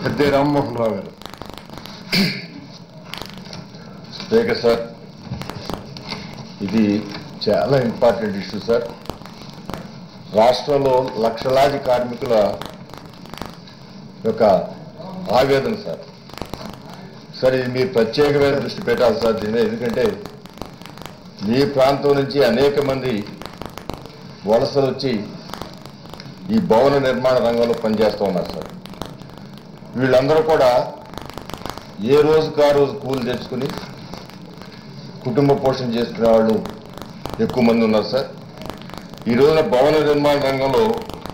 పెద్ద రామ్మోహన్ రావు గారు speaker sir ఇది చాలా ఇంపార్టెంట్ ఇష్యూ సార్ రాష్ట్రంలో లక్షలాది కార్మికుల యొక్క ఆవేదన సార్ సార్ ఇది మీరు ప్రత్యేకమైన దృష్టి పెట్టాలి సార్ దీని మీద ఎందుకంటే మీ ప్రాంతం నుంచి అనేక మంది వలసలు వచ్చి ఈ భవన నిర్మాణ రంగంలో పనిచేస్తూ ఉన్నారు సార్ వీళ్ళందరూ కూడా ఏ రోజుకు ఆ రోజు కూలి తెచ్చుకుని కుటుంబ పోషణ చేసుకునే వాళ్ళు ఎక్కువ మంది ఉన్నారు సార్ ఈ రోజున భవన నిర్మాణ రంగంలో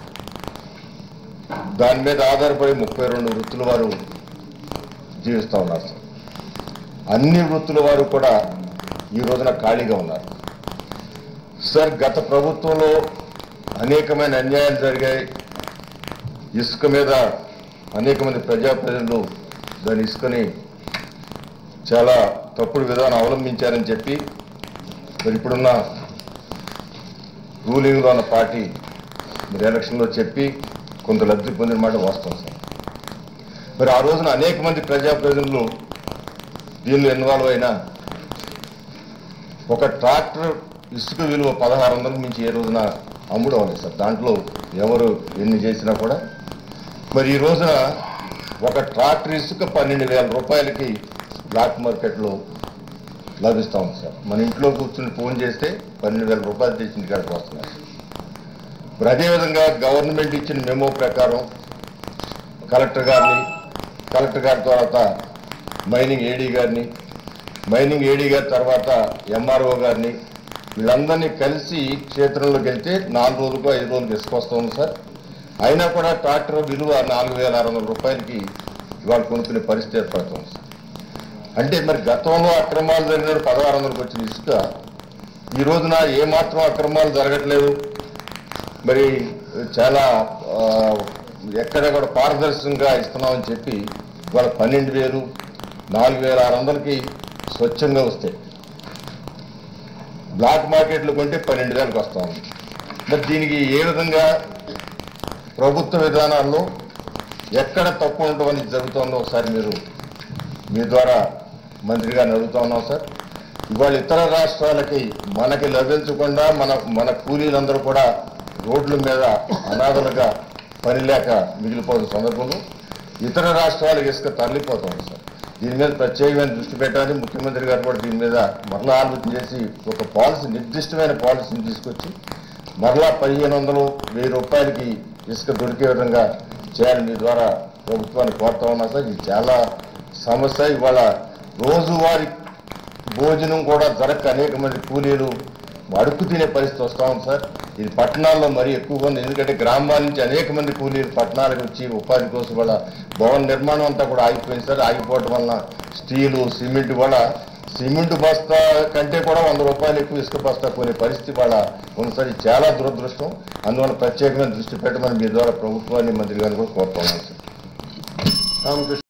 దాని మీద ఆధారపడి ముప్పై రెండు వృత్తుల వారు జీవిస్తూ ఉన్నారు సార్ అన్ని వృత్తుల వారు కూడా ఈ రోజున ఖాళీగా ఉన్నారు సార్ గత ప్రభుత్వంలో అనేకమైన అన్యాయాలు జరిగాయి ఇసుక మీద అనేక మంది ప్రజాప్రతినిధులు దాని ఇసుకని చాలా తప్పుడు విధానం అవలంబించారని చెప్పి మరి ఇప్పుడున్న రూలింగ్లో ఉన్న పార్టీ మరి ఎలక్షన్లో చెప్పి కొంత లబ్ధి పొందిన మాట వాస్తవం సార్ మరి ఆ రోజున అనేక మంది ప్రజాప్రతినిధులు దీనిలో ఇన్వాల్వ్ అయినా ఒక ట్రాక్టర్ ఇసుక విలువ పదహారు వందలకు మించి ఏ రోజున అమ్ముడు అవ్వలేదు సార్ దాంట్లో ఎవరు ఎన్ని చేసినా కూడా మరి ఈ రోజున ఒక ట్రాక్టర్ ఇసుక పన్నెండు వేల రూపాయలకి బ్లాక్ మార్కెట్లో లభిస్తా ఉంది సార్ మన ఇంట్లో కూర్చుని ఫోన్ చేస్తే పన్నెండు వేల రూపాయలు తెచ్చిన కాడికి వస్తున్నారు మరి అదేవిధంగా గవర్నమెంట్ ఇచ్చిన మెమో ప్రకారం కలెక్టర్ గారిని కలెక్టర్ గారి తర్వాత మైనింగ్ ఏడీ గారిని మైనింగ్ ఏడీ గారి తర్వాత ఎంఆర్ఓ గారిని వీళ్ళందరినీ కలిసి క్షేత్రంలోకి వెళ్తే నాలుగు రోజులకు ఐదు రోజులకు ఇసుకొస్తుంది సార్ అయినా కూడా ట్రాక్టర్ విలువ నాలుగు వేల ఆరు వందల రూపాయలకి ఇవాళ కొనుక్కునే పరిస్థితి ఏర్పడుతుంది సార్ అంటే మరి గతంలో అక్రమాలు జరిగినప్పుడు పదహారు వందలకు వచ్చిన ఇసుక ఈ రోజున ఏమాత్రం అక్రమాలు జరగట్లేదు మరి చాలా ఆ, ఎక్కడ కూడా పారదర్శకంగా ఇస్తున్నామని చెప్పి ఇవాళ పన్నెండు వేలు నాలుగు వేల ఆరు వందలకి స్వచ్ఛంగా వస్తాయి బ్లాక్ మార్కెట్లు కొంటే పన్నెండు వేలకు వస్తా ఉంది మరి దీనికి ఏ విధంగా ప్రభుత్వ విధానాల్లో ఎక్కడ తప్పు ఉండటం అనేది జరుగుతుందో ఒకసారి మీరు మీ ద్వారా మంత్రి గారిని అడుగుతా ఉన్నాం సార్ ఇవాళ ఇతర రాష్ట్రాలకి మనకి లభించకుండా మన మన కూలీలందరూ కూడా రోడ్ల మీద అనాథలుగా పని లేక మిగిలిపోతున్న సందర్భంలో ఇతర రాష్ట్రాలకు ఇసుక తరలిపోతుంది సార్ దీని మీద ప్రత్యేకమైన దృష్టి పెట్టాలి ముఖ్యమంత్రి గారు కూడా దీని మీద మరలా ఆలోచన చేసి ఒక పాలసీ నిర్దిష్టమైన పాలసీని తీసుకొచ్చి మరలా పదిహేను వందలు వెయ్యి రూపాయలకి ఇసుక దొరికే విధంగా చేయాలి మీ ద్వారా ప్రభుత్వాన్ని కోరుతా ఉన్నా సార్ ఇది చాలా సమస్య ఇవాళ రోజువారీ భోజనం కూడా జరగక అనేక మంది కూలీలు అడుక్కు తినే పరిస్థితి వస్తా ఉంది సార్ ఇది పట్టణాల్లో మరీ ఎక్కువగా ఉంది ఎందుకంటే గ్రామాల నుంచి అనేక మంది కూలీలు పట్టణాలకు వచ్చి ఉపాధి కోసం వాళ్ళ భవన నిర్మాణం అంతా కూడా ఆగిపోయింది సార్ ఆగిపోవటం వలన స్టీలు సిమెంట్ కూడా సిమెంట్ బస్తా కంటే కూడా వంద రూపాయలు ఎక్కువ ఇసుక బస్తా కొనే పరిస్థితి వాళ్ళ ఉంది సార్ ఇది చాలా దురదృష్టం అందువల్ల ప్రత్యేకమైన దృష్టి పెట్టమని మీ ద్వారా ప్రభుత్వాన్ని మంత్రి గారిని కూడా కోరుతున్నాను సార్ రామకృష్ణ